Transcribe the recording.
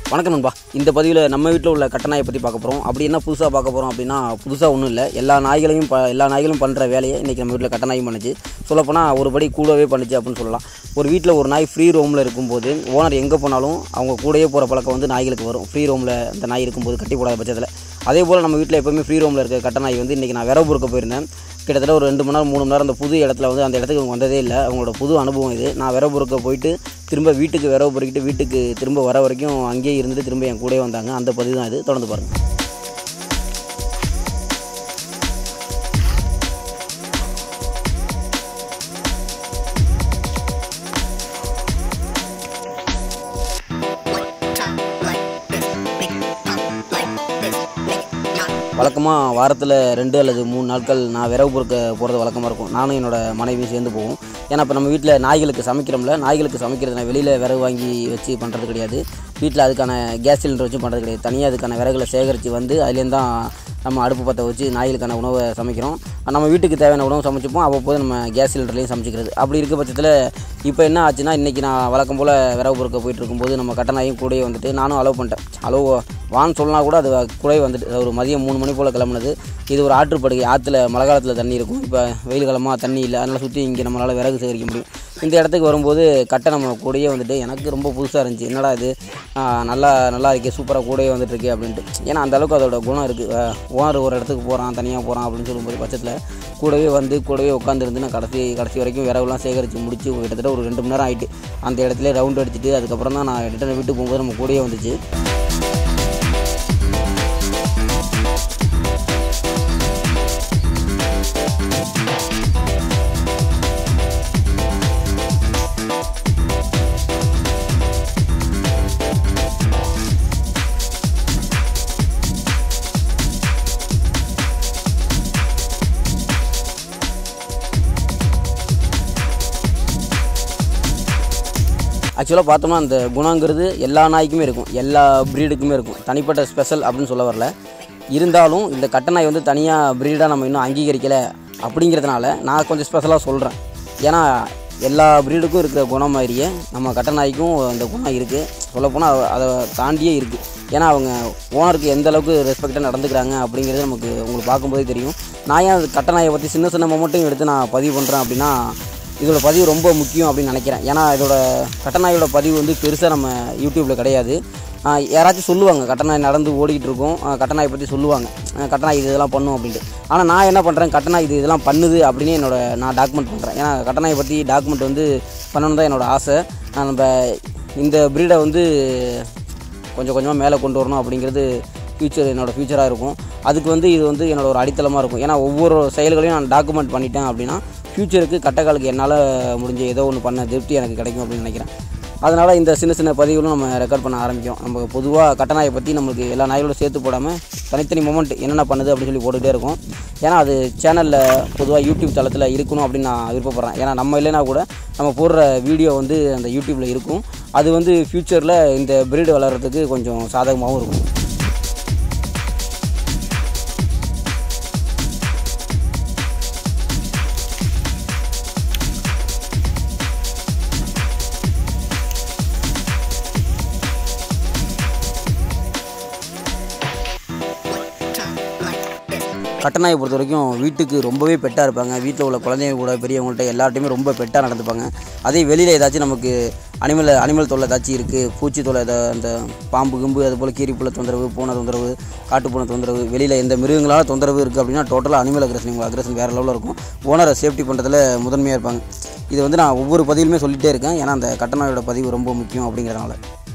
வணக்கம் நண்பா இந்த பதிவில் நம்ம வீட்டில் உள்ள கட்டநாயை பற்றி பார்க்க போகிறோம் அப்படி என்ன புதுசாக பார்க்க போகிறோம் அப்படின்னா புதுசாக ஒன்றும் இல்லை எல்லா நாய்களையும் ப எல்லா நாய்களும் பண்ணுற வேலையை இன்றைக்கி நம்ம வீட்டில் கட்டநாயும் பண்ணுச்சு சொல்லப்போனால் ஒரு படி கூடவே பண்ணுச்சு அப்படின்னு சொல்லலாம் ஒரு வீட்டில் ஒரு நாய் ஃப்ரீ ரூமில் இருக்கும்போது ஓனர் எங்கே போனாலும் அவங்க கூடயே போகிற பழக்கம் வந்து நாய்களுக்கு வரும் ஃப்ரீ ரூமில் அந்த நாய் இருக்கும்போது கட்டி போடாத பட்சத்தில் அதே போல் நம்ம வீட்டில் எப்போவுமே ஃப்ரீ ரூமில் இருக்க கட்ட நாய் வந்து இன்றைக்கி நான் விரவு பொறுக்க போயிருந்தேன் கிட்டத்தட்ட ஒரு ரெண்டு மணி நேரம் மூணு மணி நேரம் அந்த புது இடத்துல வந்து அந்த இடத்துக்கு அவங்க வந்ததே இல்லை அவங்களோட புது அனுபவம் இது நான் விரவு பொறுக்க போயிட்டு திரும்ப வீட்டுக்கு விரவு பொறுக்கிட்டு வீட்டுக்கு திரும்ப வர வரைக்கும் அங்கேயே இருந்துட்டு திரும்ப என் கூடயே வந்தாங்க அந்த பதிவு தான் இது தொடர்ந்து பாருங்கள் வழக்கமாக வாரத்தில் ரெண்டு அல்லது மூணு நாட்கள் நான் விரவு பொறுக்க போகிறது வழக்கமாக இருக்கும் நானும் என்னோட மனைவியும் சேர்ந்து போவோம் ஏன்னா இப்போ நம்ம வீட்டில் நாய்களுக்கு சமைக்கிறோம்ல நாய்களுக்கு சமைக்கிறது நான் வெளியில் விறகு வாங்கி வச்சு பண்ணுறது கிடையாது வீட்டில் அதுக்கான கேஸ் சிலிண்டர் வச்சு பண்ணுறது கிடையாது தனியாக அதுக்கான விறகுகளை சேகரித்து வந்து அதுலேருந்து தான் நம்ம அடுப்பு பற்ற வச்சு நாய்களுக்கான உணவை சமைக்கிறோம் நம்ம வீட்டுக்கு தேவையான உணவு சமைச்சுப்போம் அவ்வப்போது நம்ம கேஸ் சிலிண்டர்லேயும் சமைச்சிக்கிறது அப்படி இருக்க பட்சத்தில் இப்போ என்ன ஆச்சுன்னா இன்றைக்கி நான் வழக்கம் போல் விறகு பொறுக்க போயிட்டு இருக்கும்போது நம்ம கட்டணாயும் கூடயே வந்துட்டு நானும் அலோவ் பண்ணிட்டேன் அலோவ் வான்னு சொல்லனா கூட அது கூடவே வந்துட்டு ஒரு மதியம் மூணு மணி போல் கிளம்புனது இது ஒரு ஆற்றுப்படுகை ஆற்றுல மழை காலத்தில் தண்ணி இருக்கும் இப்போ வெயில் காலமாக தண்ணி இல்லை அதனால் சுற்றி இங்கே நம்மளால் விறகு சேகரிக்க முடியும் இந்த இடத்துக்கு வரும்போது கட்டை நம்ம கூடயே வந்துட்டு எனக்கு ரொம்ப புதுசாக இருந்துச்சு என்னடா இது ஆ, நல்லா நல்லா இருக்கே சூப்பராக கூடயே வந்துட்டு இருக்கே அப்படின்ட்டு ஏன்னா அந்த அளவுக்கு அதோட குணம் இருக்குது ஓனர் ஒரு இடத்துக்கு போகிறான் தனியாக போகிறான் அப்படின்னு சொல்லும்போது பட்சத்தில் கூடவே வந்து கூடவே உட்காந்துருந்து நான் கடைசி கடைசி வரைக்கும் விறகுலாம் சேகரித்து முடிச்சு கிட்டத்தட்ட ஒரு ரெண்டு மணி நேரம் ஆகிட்டு அந்த இடத்துல ரவுண்ட் அடிச்சுட்டு அதுக்கப்புறம் தான் நான் ரிட்டன் வீட்டுக்கு போகும்போது நம்ம கூடயே வந்துச்சு ஆக்சுவலாக பார்த்தோம்னா அந்த குணங்கிறது எல்லா நாய்க்குமே இருக்கும் எல்லா ப்ரீடுக்குமே இருக்கும் தனிப்பட்ட ஸ்பெஷல் அப்படின்னு சொல்ல வரல இருந்தாலும் இந்த கட்ட நாய் வந்து தனியாக ப்ரீடாக நம்ம இன்னும் அங்கீகரிக்கலை அப்படிங்கிறதுனால நான் கொஞ்சம் ஸ்பெஷலாக சொல்கிறேன் ஏன்னா எல்லா ப்ரீடுக்கும் இருக்கிற குணம் மாதிரியே நம்ம கட்ட நாய்க்கும் அந்த குணம் இருக்குது சொல்லப்போனால் அதை தாண்டியே இருக்குது ஏன்னா அவங்க ஓனருக்கு எந்த அளவுக்கு ரெஸ்பெக்டாக நடந்துக்கிறாங்க அப்படிங்கிறது நமக்கு உங்களுக்கு பார்க்கும்போதே தெரியும் நான் ஏன் அது கட்ட நாயை பற்றி சின்ன சின்ன மொமெண்ட்டையும் எடுத்து நான் பதிவு பண்ணுறேன் அப்படின்னா இதோட பதிவு ரொம்ப முக்கியம் அப்படின்னு நினைக்கிறேன் ஏன்னா இதோட கட்டநாயோட பதிவு வந்து பெருசாக நம்ம யூடியூப்பில் கிடையாது ஆஹ் யாராச்சும் சொல்லுவாங்க கட்டநாய் நடந்து ஓடிக்கிட்டு இருக்கோம் ஆஹ் கட்டநாயை பற்றி சொல்லுவாங்க ஆஹ் கட்டநாய் இது இதெல்லாம் பண்ணும் அப்படின்ட்டு ஆனால் நான் என்ன பண்ணுறேன் கட்டநாய் இது இதெல்லாம் பண்ணுது அப்படின்னு என்னோட நான் டாக்குமெண்ட் பண்ணுறேன் ஏன்னா கட்டநாயை பற்றி டாக்குமெண்ட் வந்து பண்ணணும் தான் என்னோட ஆசை நான் நம்ம இந்த ப்ரீடை வந்து கொஞ்சம் கொஞ்சமாக மேலே கொண்டு வரணும் அப்படிங்கிறது ஃப்யூச்சர் என்னோட ஃப்யூச்சராக இருக்கும் அதுக்கு வந்து இது வந்து என்னோட ஒரு அடித்தளமாக இருக்கும் ஏன்னா ஒவ்வொரு செயல்களையும் நான் டாக்குமெண்ட் பண்ணிட்டேன் அப்படின்னா ஃப்யூச்சருக்கு கட்டக்காலுக்கு என்னால் முடிஞ்ச ஏதோ ஒன்று பண்ண திருப்தி எனக்கு கிடைக்கும் அப்படின்னு நினைக்கிறேன் அதனால் இந்த சின்ன சின்ன பதிவுகளும் நம்ம ரெக்கார்ட் பண்ண ஆரம்பிக்கும் நம்ம பொதுவாக கட்டநாயை பற்றி நம்மளுக்கு எல்லா நாய்களோட சேர்த்து போடாமல் தனித்தனி மூமெண்ட் என்னென்ன பண்ணுது அப்படின்னு சொல்லி போட்டுகிட்டே இருக்கும் ஏன்னா அது சேனலில் பொதுவாக யூடியூப் தளத்தில் இருக்கணும் அப்படின்னு நான் விருப்பப்படுறேன் ஏன்னா நம்ம இல்லைனா கூட நம்ம போடுற வீடியோ வந்து அந்த யூடியூப்பில் இருக்கும் அது வந்து ஃப்யூச்சரில் இந்த பிரீடு வளர்கிறதுக்கு கொஞ்சம் சாதகமாகவும் இருக்கும் கட்டநாயை பொறுத்த வரைக்கும் வீட்டுக்கு ரொம்பவே பெட்டாக இருப்பாங்க வீட்டில் உள்ள குழந்தைங்க கூட பெரியவங்கள்ட்ட எல்லார்ட்டையுமே ரொம்ப பெட்டாக நடந்துப்பாங்க அதே வெளியில் ஏதாச்சும் நமக்கு அனிமல் அனிமல் தொல்லை ஏதாச்சும் இருக்குது பூச்சி தொல்லை ஏதா அந்த பாம்பு கிம்பு அது போல் கீரிப்புள்ள தொந்தரவு பூனை தொந்தரவு காட்டுப்பூனை தொந்தரவு வெளியில் எந்த மிருகங்களால் தொந்தரவு இருக்குது அப்படின்னா டோட்டலாக அனிமல் அக்ரஷன் இவங்க அக்ரஷன் வேறு லெவலில் இருக்கும் ஓனரை சேஃப்டி பண்ணுறதுல முதன்மையாக இருப்பாங்க இது வந்து நான் ஒவ்வொரு பதிவிலுமே சொல்லிகிட்டே இருக்கேன் ஏன்னா அந்த கட்டநாயோட பதிவு ரொம்ப முக்கியம் அப்படிங்கிறதுனால